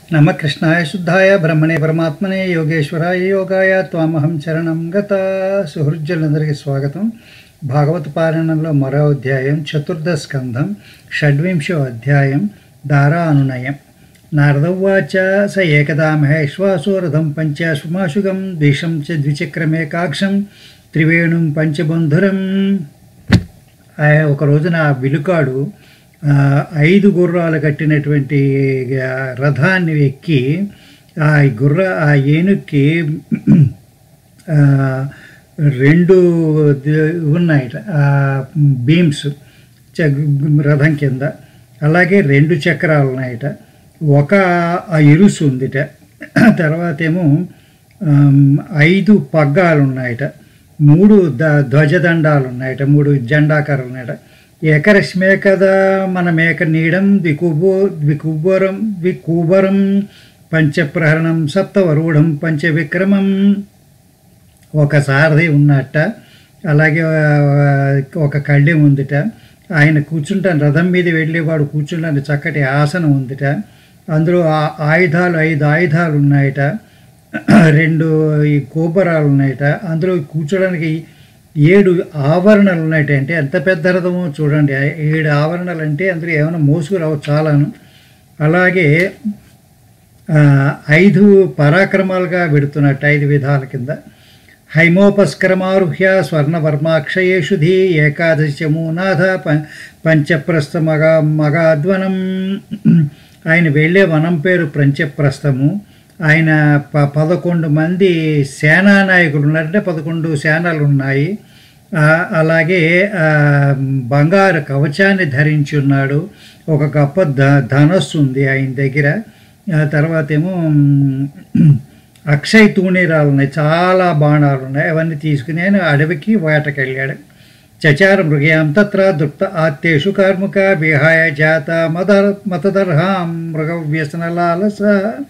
నమ కృష్ణాయ శుద్ధాయ బ్రహ్మణే పరమాత్మనే యోగేశ్వరాయ యోగాయ త్వామహం చరణం గత సుహృజ్యులందరికీ స్వాగతం భాగవత పారాయణంలో మరో అధ్యాయం చతుర్థ స్కంధం షడ్వింశో అధ్యాయం దారా అనునయం నారదౌవాచ స ఏకదా మహేశ్వాసోరథం పంచాశ్వమాశుగం ద్విషం చ ద్విచక్రమేకాక్షం త్రివేణుం పంచబంధురం ఆ ఒక రోజున ఆ విలుకాడు ఆ, ఐదు గుర్రాలు కట్టినటువంటి ఆ, రథాన్ని ఎక్కి ఆ గుర్ర ఆ ఏనుక్కి ఆ, రెండు ద- ఉన్నాయట ఆ, బీమ్స్ చ- రథం కింద అలాగే రెండు చక్రాలు ఉన్నాయట ఒక ఆ ఇరుసు ఉందిట తర్వాత ఏమో ఆమ్, ఐదు పగ్గాలు ఉన్నాయట మూడు ద ధ్వజదండాలు ఉన్నాయట మూడు జెండాకారాలు ఉన్నాయట ఏకరశ్మే కదా మన మేక నీడం ద్వికుబో ద్వికుబరం ద్వికూబరం పంచప్రహరణం సప్తవరూఢం పంచవిక్రమం ఒక సారథి ఉన్నట్ట అలాగే ఆ, ఒక కళ్ళెం ఉందిట ఆయన కూర్చుంటాను రథం మీద వెళ్ళేవాడు కూర్చుంటాను చక్కటి ఆసనం ఉందిట అందులో ఆ ఆయుధాలు ఐదు ఆయుధాలు ఉన్నాయట రెండు ఈ గోపురాలు ఉన్నాయట అందులో కూర్చోడానికి ఏడు ఆవరణలు ఉన్నాయట అంటే ఎంత పెద్ద రథమో చూడండి ఆ ఏడు ఆవరణలు అంటే అందులో ఏమైనా మోసుకురావు చాలాను అలాగే ఆ, ఐదు పరాక్రమాలుగా పెడుతున్నట్టు ఐదు విధాల కింద హైమోపస్కరమారుహ్య స్వర్ణవర్మాక్షయేషు ధీ ఏకాదశమూనాథ ప పంచప్రస్థ మగ మగాధ్వనం ఆయన వెళ్ళే వనం పేరు పంచప్రస్థము ఆయన ప పదకొండు మంది సేనా నాయకులు ఉన్నారంటే పదకొండు సేనలు ఉన్నాయి ఆ, అలాగే ఆ, బంగారు కవచాన్ని ధరించి ఉన్నాడు ఒక గొప్ప ధ ధనస్సు ఉంది ఆయన దగ్గర ఆ తర్వాత ఏమో మ్, అక్షయ్ తూణీరాలు ఉన్నాయి చాలా బాణాలు ఉన్నాయి అవన్నీ తీసుకుని ఆయన అడవికి వేటకెళ్ళాడు చచార మృగయాం తత్ర దుప్త ఆత్తేషు కార్ముక విహాయ జాత మద మతదర్హాం మృగ వ్యసన లాలస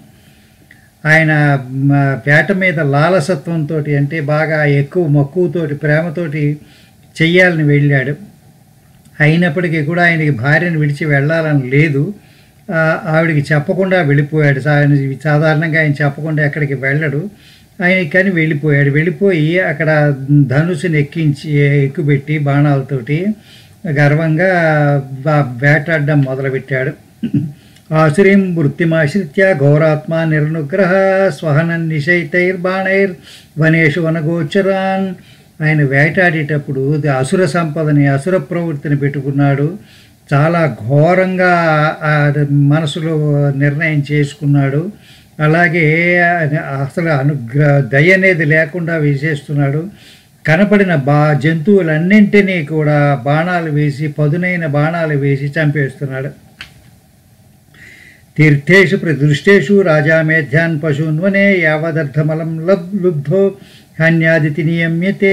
ఆయన మ, వేట మీద లాలసత్వంతో అంటే బాగా ఎక్కువ మక్కువతోటి ప్రేమతోటి చెయ్యాలని వెళ్ళాడు అయినప్పటికీ కూడా ఆయనకి భార్యను విడిచి వెళ్ళాలని లేదు ఆ, ఆవిడికి చెప్పకుండా వెళ్ళిపోయాడు సా- ఆయన సాధారణంగా ఆయన చెప్పకుండా ఎక్కడికి వెళ్ళడు ఆయన కానీ వెళ్ళిపోయాడు వెళ్ళిపోయి అక్కడ ధనుసుని ఎక్కించి ఎక్కుపెట్టి బాణాలతోటి గర్వంగా వా- వేటాడడం మొదలుపెట్టాడు ఆశ్రయం వృత్తిమాశ్రిత్య ఘోరాత్మ నిర్నుగ్రహ స్వహన నిశైతైర్బాణైర్ వనేషు వనగోచరాన్ ఆయన వేటాడేటప్పుడు ఇది అసుర సంపదని అసుర ప్రవృత్తిని పెట్టుకున్నాడు చాలా ఘోరంగా ఆ మనసులో నిర్ణయం చేసుకున్నాడు అలాగే అసలు అనుగ్ర దయ అనేది లేకుండా వేసేస్తున్నాడు కనపడిన బా జంతువులన్నింటినీ కూడా బాణాలు వేసి పదునైన బాణాలు వేసి చంపేస్తున్నాడు తీర్థేషు ప్రదృష్టేషు రాజా మేధ్యాన్ పశూన్వనే యావదర్థమలం లబ్ లుబ్ధో హన్యాదితి నియమ్యతే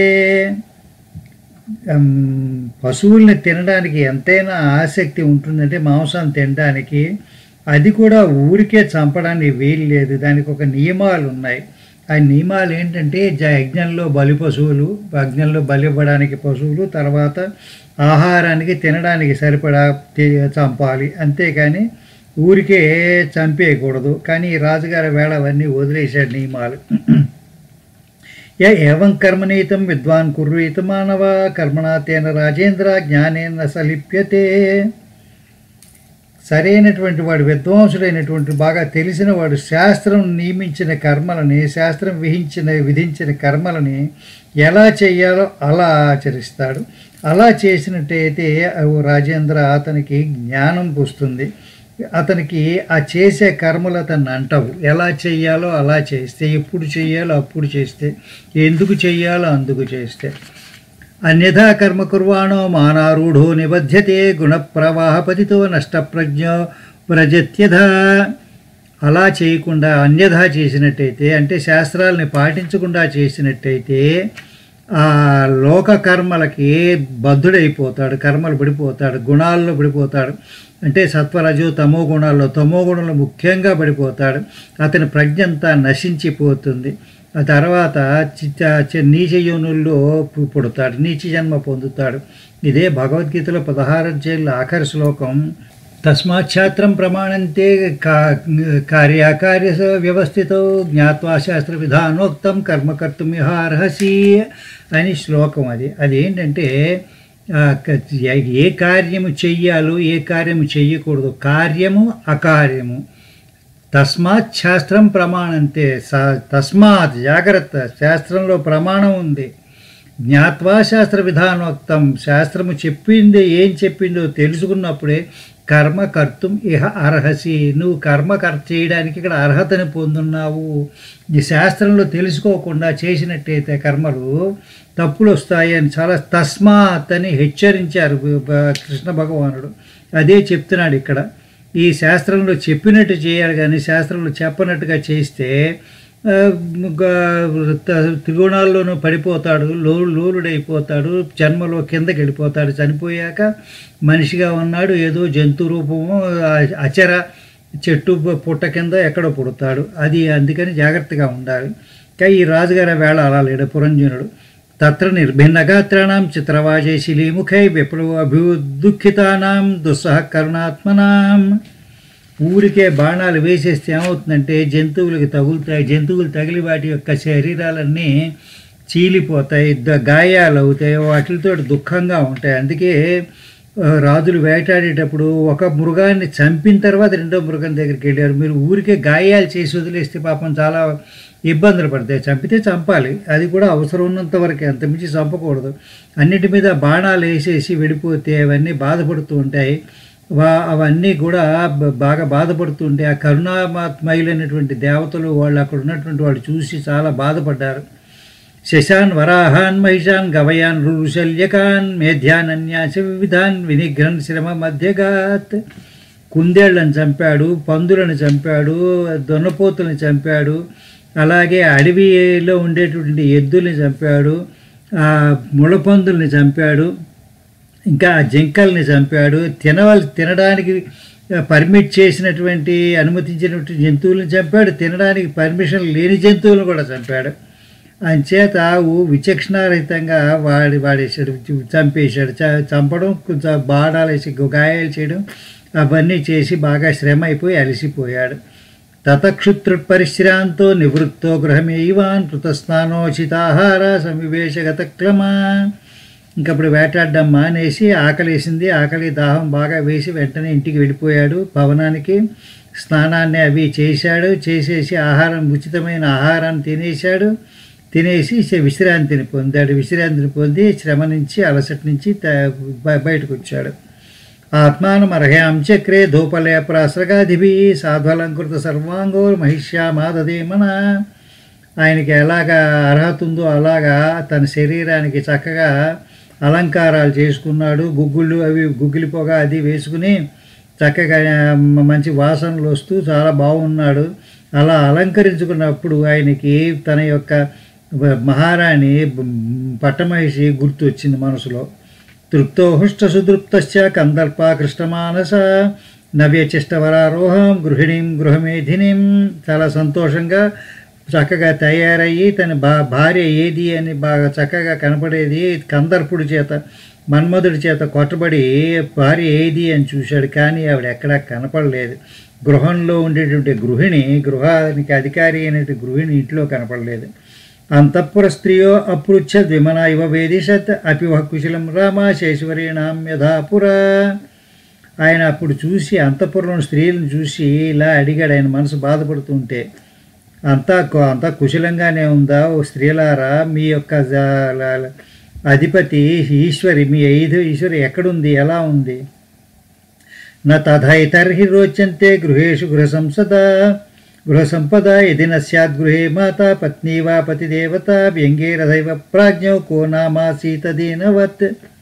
ఉమ్, పశువుల్ని తినడానికి ఎంతైనా ఆసక్తి ఉంటుందంటే మాంసం తినడానికి అది కూడా ఊరికే చంపడానికి వీలు లేదు దానికి ఒక నియమాలు ఉన్నాయి ఆ నియమాలు ఏంటంటే జ- యజ్ఞంలో బలి పశువులు యజ్ఞంలో బలి ఇవ్వడానికి పశువులు తర్వాత ఆహారానికి తినడానికి సరిపడా తి- చంపాలి అంతేకాని ఊరికే చంపేయకూడదు కానీ ఈ రాజుగారి వేళ అవన్నీ వదిలేశాడు నియమాలు య ఏవం కర్మనీతం విద్వాన్ కుర్వీత మానవ కర్మణా తేన రాజేంద్ర జ్ఞానేన సలిప్యతే సరైనటువంటి వాడు విద్వాంసుడైనటువంటి బాగా తెలిసిన వాడు శాస్త్రం నియమించిన కర్మలని శాస్త్రం విహించిన విధించిన కర్మలని ఎలా చేయాలో అలా ఆచరిస్తాడు అలా చేసినట్టయితే ఓ రాజేంద్ర అతనికి జ్ఞానం పుస్తుంది అతనికి ఆ చేసే కర్మలు అతన్ని అంటవు ఎలా చెయ్యాలో అలా చేస్తే ఎప్పుడు చెయ్యాలో అప్పుడు చేస్తే ఎందుకు చెయ్యాలో అందుకు చేస్తే అన్యథా కర్మ కుర్వాణో మానారూఢో నిబధ్యతే గుణప్రవాహపతితో నష్టప్రజ్ఞ వ్రజత్యథ అలా చేయకుండా అన్యథా చేసినట్టయితే అంటే శాస్త్రాలని పాటించకుండా చేసినట్టయితే ఆ లోక కర్మలకి బద్ధుడైపోతాడు కర్మలు పడిపోతాడు గుణాల్లో పడిపోతాడు అంటే సత్వరజో తమో గుణాల్లో తమో గుణంలో ముఖ్యంగా పడిపోతాడు అతని ప్రజ్ఞ అంతా నశించిపోతుంది ఆ తర్వాత చిత్త చి- నీచ యోనుల్లో పు- పుడతాడు నీచ జన్మ పొందుతాడు ఇదే భగవద్గీతలో పదహారు అధ్యాయుల ఆఖరి శ్లోకం తస్మాచ్ఛాత్రం ప్రమాణంతే కా కార్యాకార్య వ్యవస్థితో జ్ఞాత్వా శాస్త్ర విధానోక్తం కర్మ కర్తుం అర్హసి అని శ్లోకం అది అదేంటంటే ఆ, క- ఏ కార్యము చెయ్యాలో ఏ కార్యము చెయ్యకూడదు కార్యము అకార్యము తస్మాత్ శాస్త్రం ప్రమాణంతే సా- తస్మాత్ జాగ్రత్త శాస్త్రంలో ప్రమాణం ఉంది జ్ఞాత్వా శాస్త్ర విధానోక్తం శాస్త్రము చెప్పింది ఏం చెప్పిందో తెలుసుకున్నప్పుడే కర్మ కర్తం ఇహ అర్హసి నువ్వు కర్మ కర్ చేయడానికి ఇక్కడ అర్హతని పొందున్నావు ఈ శాస్త్రంలో తెలుసుకోకుండా చేసినట్టయితే కర్మలు తప్పులు వస్తాయి అని చాలా తస్మాత్ అని హెచ్చరించారు బ- కృష్ణ భగవానుడు అదే చెప్తున్నాడు ఇక్కడ ఈ శాస్త్రంలో చెప్పినట్టు చేయాలి కానీ శాస్త్రంలో చెప్పనట్టుగా చేస్తే ఆ, గ- త- త్రిగుణాల్లోనూ పడిపోతాడు లో లోలుడైపోతాడు జన్మలో కిందకి వెళ్ళిపోతాడు చనిపోయాక మనిషిగా ఉన్నాడు ఏదో జంతు రూపము ఆ- అచర చెట్టు ప- పుట్ట కింద ఎక్కడో పుడతాడు అది అందుకని జాగ్రత్తగా ఉండాలి కానీ ఈ రాజుగారి ఆ వేళ అలా లేడు పురంజనుడు తత్ర నిర్భిన్నగాత్రాణం చిత్రవాజే శిలీముఖై విప్లవ అభిదుఃఖితానాం దుస్సహ కరుణాత్మనాం ఊరికే బాణాలు వేసేస్తే ఏమవుతుందంటే జంతువులకి తగులుతాయి జంతువులు తగిలి వాటి యొక్క శరీరాలన్నీ చీలిపోతాయి ద- గాయాలు అవుతాయి వాటితో దుఃఖంగా ఉంటాయి అందుకే ఆ, రాజులు వేటాడేటప్పుడు ఒక మృగాన్ని చంపిన తర్వాత రెండో మృగం దగ్గరికి వెళ్ళారు మీరు ఊరికే గాయాలు చేసి వదిలేస్తే పాపం చాలా ఇబ్బందులు పడతాయి చంపితే చంపాలి అది కూడా అవసరం ఉన్నంత వరకే అంతమించి చంపకూడదు అన్నిటి మీద బాణాలు వేసేసి వెళ్ళిపోతే అవన్నీ బాధపడుతూ ఉంటాయి వా అవన్నీ కూడా బ- బాగా బాధపడుతుంటే ఆ కరుణామయులైనటువంటి దేవతలు వాళ్ళు అక్కడ ఉన్నటువంటి వాళ్ళు చూసి చాలా బాధపడ్డారు శశాన్ వరాహాన్ మహిషాన్ గవయాన్ రుశల్యకాన్ మేధ్యానన్యాస వివిధాన్ వినిఘ్రన్ శ్రమ మధ్యగాత్ కుందేళ్లను చంపాడు పందులను చంపాడు దొన్నపోతులను చంపాడు అలాగే అడవిలో ఉండేటువంటి ఎద్దుల్ని చంపాడు ఆ ముళ్ళపందుల్ని చంపాడు ఇంకా ఆ జింకల్ని చంపాడు తినవల్ తినడానికి పర్మిట్ చేసినటువంటి అనుమతించినటువంటి జంతువులను చంపాడు తినడానికి పర్మిషన్ లేని జంతువులను కూడా చంపాడు అంచేత ఊ విచక్షణారహితంగా వాడి వాడేసాడు చంపేశాడు చ- చంపడం కొంచెం బాణాలేసి గాయాలు చేయడం అవన్నీ చేసి బాగా శ్రమ అయిపోయి అలసిపోయాడు తతక్షుత్రుపరిశ్రాంతో నివృత్తో గృహమేవాన్ కృతస్నానోచితాహార సమివేశగత క్లమా ఇంకప్పుడు వేటాడడం మానేసి ఆకలేసింది ఆకలి దాహం బాగా వేసి వెంటనే ఇంటికి వెళ్ళిపోయాడు భవనానికి స్నానాన్ని అవి చేశాడు చేసేసి ఆహారం ఉచితమైన ఆహారాన్ని తినేశాడు తినేసి శ- విశ్రాంతిని పొందాడు విశ్రాంతిని పొంది శ్రమ నుంచి అలసట నుంచి త- బ- బయటకు వచ్చాడు ఆత్మానం అర్హయాం చక్రే ధూపలేప్రాశ్రగాధిభి సాధ్వలంకృత సర్వాంగో మహిష్యామాదదేమన ఆయనకి ఎలాగా అర్హత ఉందో అలాగా తన శరీరానికి చక్కగా అలంకారాలు చేసుకున్నాడు గుగ్గుళ్ళు అవి గుగ్గిలి పొగ అది వేసుకుని చక్కగా మ- మంచి వాసనలు వస్తూ చాలా బాగున్నాడు అలా అలంకరించుకున్నప్పుడు ఆయనకి తన యొక్క వ- మహారాణి బ- పట్టమహిషి గుర్తు వచ్చింది మనసులో తృప్తో హుష్ట సుదృప్తశ్చ కందర్ప కృష్ణమానస నవ్యచిష్టవరారోహం గృహిణీం గృహమేధినిం చాలా సంతోషంగా చక్కగా తయారయ్యి తన భా భార్య ఏది అని బాగా చక్కగా కనపడేది కందర్పుడి చేత మన్మధుడి చేత కొట్టబడి భార్య ఏది అని చూశాడు కానీ ఆవిడ ఎక్కడా కనపడలేదు గృహంలో ఉండేటువంటి గృహిణి గృహానికి అధికారి అయినటువంటి గృహిణి ఇంట్లో కనపడలేదు అంతఃపుర స్త్రీయో అపృచ్ఛ విమన ఇవ వేదిషత్ అపి వః కుశలం రామ శేశ్వరీణాం యథాపుర ఆయన అప్పుడు చూసి అంతఃపురంలో స్త్రీలను చూసి ఇలా అడిగాడు ఆయన మనసు బాధపడుతుంటే అంతా కు- అంతా కుశలంగానే ఉందా ఓ స్త్రీలారా మీ యొక్క జ- ల- ల- అధిపతి ఈశ్వరి మీ ఐదు ఈశ్వరి ఎక్కడుంది ఎలా ఉంది న తథైతర్హి రోచంతే గృహేషు గృహ సంసద గృహ సంపద యది న స్యాద్ గృహే మాత పత్ని వా పతిదేవత వ్యంగే రథైవ ప్రాజ్ఞో కో నామాసీతదీనవత్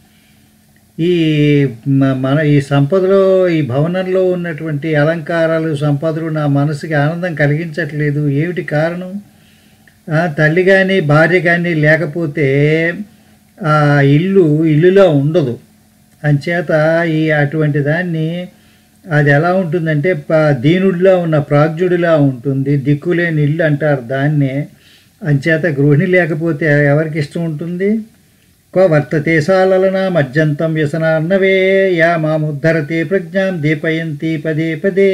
ఈ మ- మన ఈ సంపదలో ఈ భవనంలో ఉన్నటువంటి అలంకారాలు సంపదలు నా మనసుకి ఆనందం కలిగించట్లేదు ఏమిటి కారణం ఆ, తల్లి కానీ భార్య కానీ లేకపోతే ఆ ఇల్లు ఇల్లులో ఉండదు అంచేత ఈ అటువంటి దాన్ని అది ఎలా ఉంటుందంటే ప- దీనుడిలా ఉన్న ప్రాజ్ఞుడిలా ఉంటుంది దిక్కులేని ఇల్లు అంటారు దాన్నే అంచేత గృహిణి లేకపోతే ఎవరికి ఇష్టం ఉంటుంది క్వ వర్తతే సాలలన మజ్జంతం వ్యసనార్ణవే యా మాముద్ధరతే ప్రజ్ఞాం దీపయంతి పదే పదే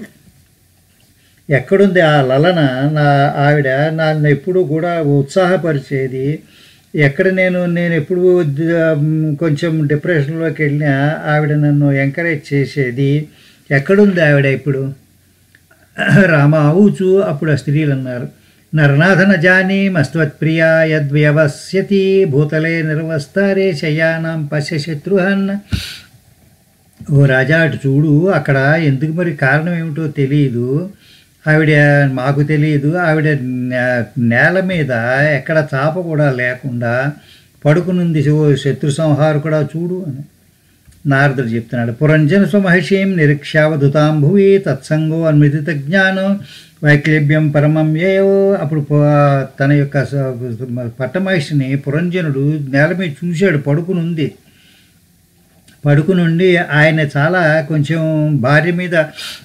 ఎక్కడుంది ఆ లలన నా ఆవిడ నన్ను ఎప్పుడు కూడా ఉత్సాహపరిచేది ఎక్కడ నేను నేను ఎప్పుడు ద- కొంచెం డిప్రెషన్లోకి వెళ్ళినా ఆవిడ నన్ను ఎంకరేజ్ చేసేది ఎక్కడుంది ఆవిడ ఇప్పుడు రామ ఊచు అప్పుడు ఆ స్త్రీలు అన్నారు నరనాథన జాని మస్త్వత్ప్రియా యద్వ్యవస్యతి భూతలే నిర్వస్తారే శయానాం పశ్య శత్రుహన్ ఓ రాజా అటు చూడు అక్కడ ఎందుకు మరి కారణం ఏమిటో తెలియదు ఆవిడ మాకు తెలియదు ఆవిడ నే- నేల మీద ఎక్కడ చాప కూడా లేకుండా పడుకునుంది ఓ శత్రు సంహారు కూడా చూడు అని నారదుడు చెప్తున్నాడు పురంజన స్వమహిషీం నిరీక్షావధుతాం భువి తత్సంగో అన్విదిత జ్ఞానం వైక్లభ్యం పరమం ఏయో అప్పుడు ప- తన యొక్క స- పట్టమహిషిని పురంజనుడు నేల మీద చూశాడు పడుకునుంది పడుకునుండి ఆయన చాలా కొంచెం భార్య మీద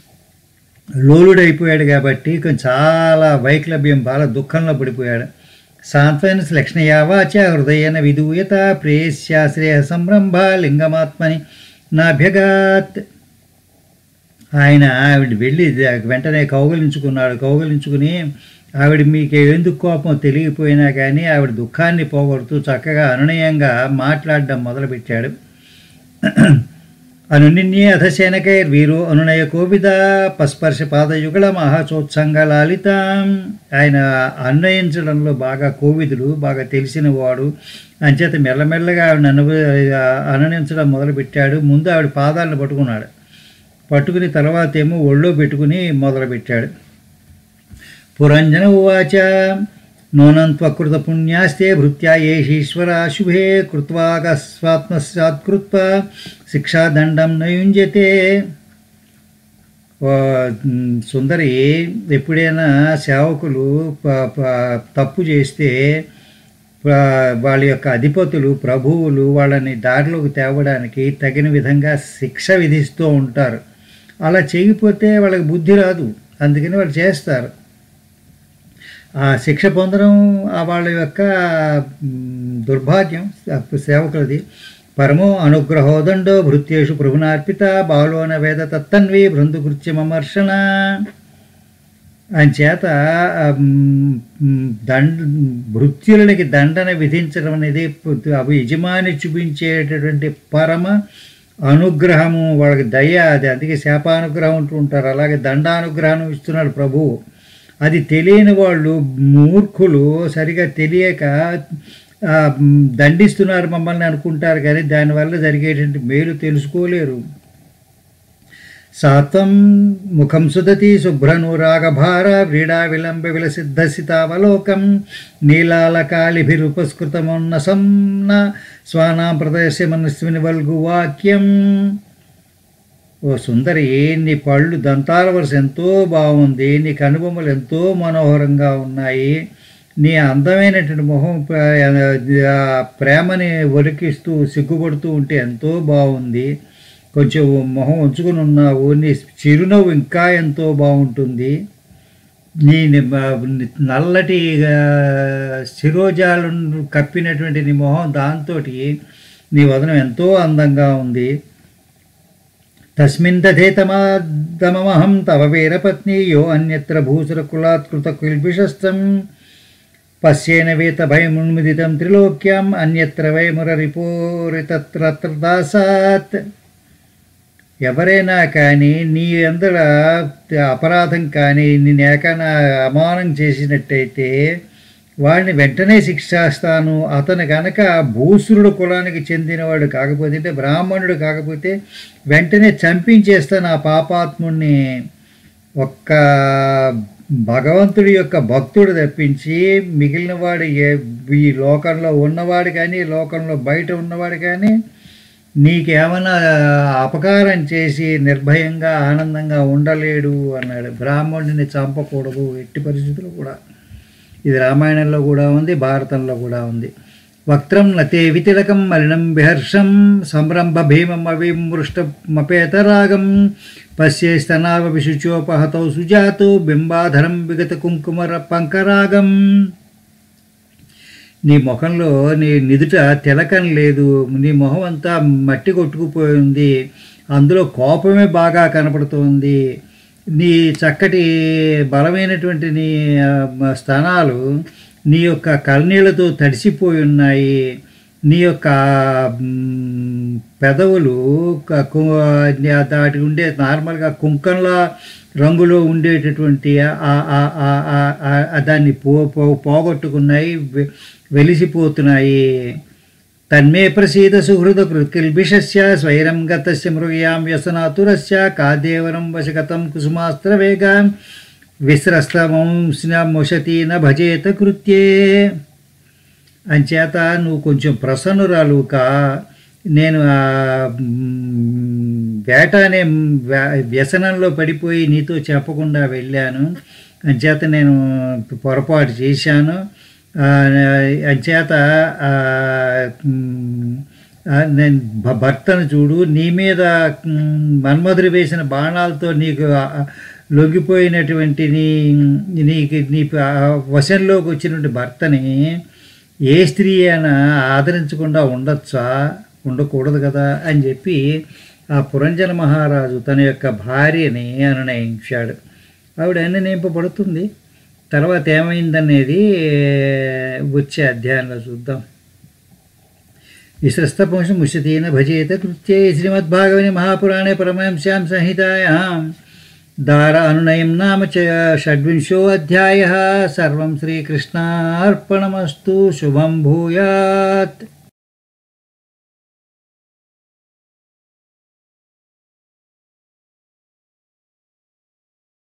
లోలుడైపోయాడు కాబట్టి కొంచెం చాలా వైక్లభ్యం బాగా దుఃఖంలో పడిపోయాడు సాంత్వన లక్ష్మయావాచ హృదయన విదూయత ప్రేయస్యాశ్రేయ సంరంభ లింగమాత్మని నాభ్యగాత్ ఆయన ఆవిడ వెళ్ళి వెంటనే కౌగలించుకున్నాడు కౌగలించుకుని ఆవిడ మీకు ఎందుకు కోపం తెలియపోయినా కానీ ఆవిడ దుఃఖాన్ని పోగొడుతూ చక్కగా అనునయంగా మాట్లాడడం మొదలుపెట్టాడు అనునిన్యే అధశేనకైర్ వీరు అనునయ కోవిద పస్పర్శ పాదయుగళ మహాచోత్సంగ లాలిత ఆయన అన్వయించడంలో బాగా కోవిదుడు బాగా తెలిసిన వాడు అంచేత మెల్లమెల్లగా ఆవిడ అను అనునించడం మొదలుపెట్టాడు ముందు ఆవిడ పాదాలను పట్టుకున్నాడు పట్టుకుని తర్వాత ఏమో ఒళ్ళో పెట్టుకుని మొదలుపెట్టాడు పురంజన ఉవాచ నూనం త్వకృత పుణ్యాస్తే భృత్యా ఏషీశ్వర శుభే కృత్వాగస్వాత్మస్యాత్కృత్వ శిక్షాదండం నయుంజతే ఓ, మ్, సుందరి ఎప్పుడైనా సేవకులు ప- ప- తప్పు చేస్తే ప- వాళ్ళ యొక్క అధిపతులు ప్రభువులు వాళ్ళని దారిలోకి తేవడానికి తగిన విధంగా శిక్ష విధిస్తూ ఉంటారు అలా చేయకపోతే వాళ్ళకి బుద్ధి రాదు అందుకని వాళ్ళు చేస్తారు ఆ శిక్ష పొందడం ఆ వాళ్ళ యొక్క మ్, దుర్భాగ్యం సేవకులది పరమో అనుగ్రహోదండో భృత్యేషు ప్రభునార్పిత బాలోన వేద తత్తన్వి బృందుకృత్యమర్షణ ఆయన చేత మ్, మ్, దండ భృత్యులకి దండన విధించడం అనేది అవి యజమాని చూపించేటటువంటి పరమ అనుగ్రహము వాళ్ళకి దయ అది అందుకే శాపానుగ్రహం అంటూ ఉంటారు అలాగే దండానుగ్రహం ఇస్తున్నాడు ప్రభువు అది తెలియని వాళ్ళు మూర్ఖులు సరిగా తెలియక ఆ, మ్, దండిస్తున్నారు మమ్మల్ని అనుకుంటారు కానీ దానివల్ల జరిగేటువంటి మేలు తెలుసుకోలేరు సాత్వం ముఖం సుదతి శుభ్రనురాగభార వ్రీడా విలంబ విలసిద్ధసితావలోకం నీలాలకాళిభిరుపస్కృతమున్న సంన స్వానాం ప్రదర్శమనస్విని వల్గు వాక్యం ఓ సుందరి నీ పళ్ళు దంతాల వరుస ఎంతో బాగుంది నీ కనుబొమ్మలు ఎంతో మనోహరంగా ఉన్నాయి నీ అందమైనటువంటి మొహం ప్ర- ఆ ప్రేమని ఒలికిస్తూ సిగ్గుపడుతూ ఉంటే ఎంతో బాగుంది కొంచెం మొహం ఉంచుకుని ఉన్నావు నీ చిరునవ్వు ఇంకా ఎంతో బాగుంటుంది నీ ని- నల్లటి ఆ, శిరోజాలను కప్పినటువంటి నీ మొహం దాంతో నీ వదనం ఎంతో అందంగా ఉంది తస్మిన్ తథేతమాదమహం తవ వీరపత్ని యో అన్యత్ర భూసురకులాత్కృత కుల్భిషస్తం పశ్యేన వేత భయమున్ముదితం త్రిలోక్యం అన్యత్ర వైమురరిపోరితత్రత్ర దాసాత్ ఎవరైనా కానీ నీ అందర అపరాధం కానీ నేను ఏకైనా అమానం చేసినట్టయితే వాడిని వెంటనే శిక్షిస్తాను అతను కనుక భూసురుడు కులానికి చెందినవాడు కాకపోతే అంటే బ్రాహ్మణుడు కాకపోతే వెంటనే చంపించేస్తాను ఆ పాపాత్ముణ్ణి ఒక్క భగవంతుడి యొక్క భక్తుడు తప్పించి మిగిలిన వాడు ఏ- ఈ లోకంలో ఉన్నవాడు కానీ లోకంలో బయట ఉన్నవాడు కానీ నీకేమైనా అపకారం చేసి నిర్భయంగా ఆనందంగా ఉండలేడు అన్నాడు బ్రాహ్మణుడిని చంపకూడదు ఎట్టి పరిస్థితులు కూడా ఇది రామాయణంలో కూడా ఉంది భారతంలో కూడా ఉంది వక్త్రం నతే వితిలకం మలినం బిహర్షం సంరంభ భీమం అవిమృష్టమపేతరాగం పశ్యేస్తనావ విశుచోపహతౌ సుజాతు బింబాధరం విగత కుంకుమర పంకరాగం నీ ముఖంలో నీ నిదుట తిలకం లేదు నీ మొహం అంతా మట్టి కొట్టుకుపోయి ఉంది అందులో కోపమే బాగా కనపడుతోంది నీ చక్కటి బలమైనటువంటి నీ ఆ, స్తనాలు నీ యొక్క కన్నీళ్లతో తడిసిపోయి ఉన్నాయి నీ యొక్క మ్, పెదవులు క- కు- దాటి ఉండే నార్మల్గా కుంకంలా రంగులో ఉండేటటువంటి ఆ- ఆ- ఆ- ఆ- ఆ- ఆ దాన్ని పో పో- పోగొట్టుకున్నాయి వె- వెలిసిపోతున్నాయి తన్మే ప్రసీద సుహృద కృత్కిల్బిషస్య స్వైరం గతస్య మృగయాం వ్యసనాతురస్య కాదేవరం వశగతం కుసుమాస్త్రవేగాం విస్రస్తమంసిన మొషతి న భజేత కృత్యే అంచేత నువ్వు కొంచెం ప్రసన్నురాలు కా నేను ఆ మ్, వేట అనే వ్య- వ్యసనంలో పడిపోయి నీతో చెప్పకుండా వెళ్ళాను అంచేత నేను పొరపాటు చేశాను ఆ, అంచేత ఆ, మ్, ఆ, నేను భ- భర్తను చూడు నీ మీద మ్, మన్మధుడు వేసిన బాణాలతో నీకు ఆ, లొంగిపోయినటువంటి నీ నీకు నీ ఆ వశంలోకి వచ్చినటువంటి భర్తని ఏ స్త్రీ అయినా ఆదరించకుండా ఉండొచ్చా ఉండకూడదు కదా అని చెప్పి ఆ పురంజన మహారాజు తన యొక్క భార్యని అనునయించాడు ఆవిడ నిర్ణయింపబడుతుంది తర్వాత ఏమైందనేది వచ్చే అధ్యాయంలో చూద్దాం విశ్రస్తపుంసం ముష్యతీన భజేత కృత్యే శ్రీమద్భాగవని మహాపురాణే పరమహంస్యాం సంహితాయాం దార అనునయం నామ చ షడ్వింశోऽధ్యాయः సర్వం శ్రీకృష్ణార్పణమస్తు శుభం భూయాత్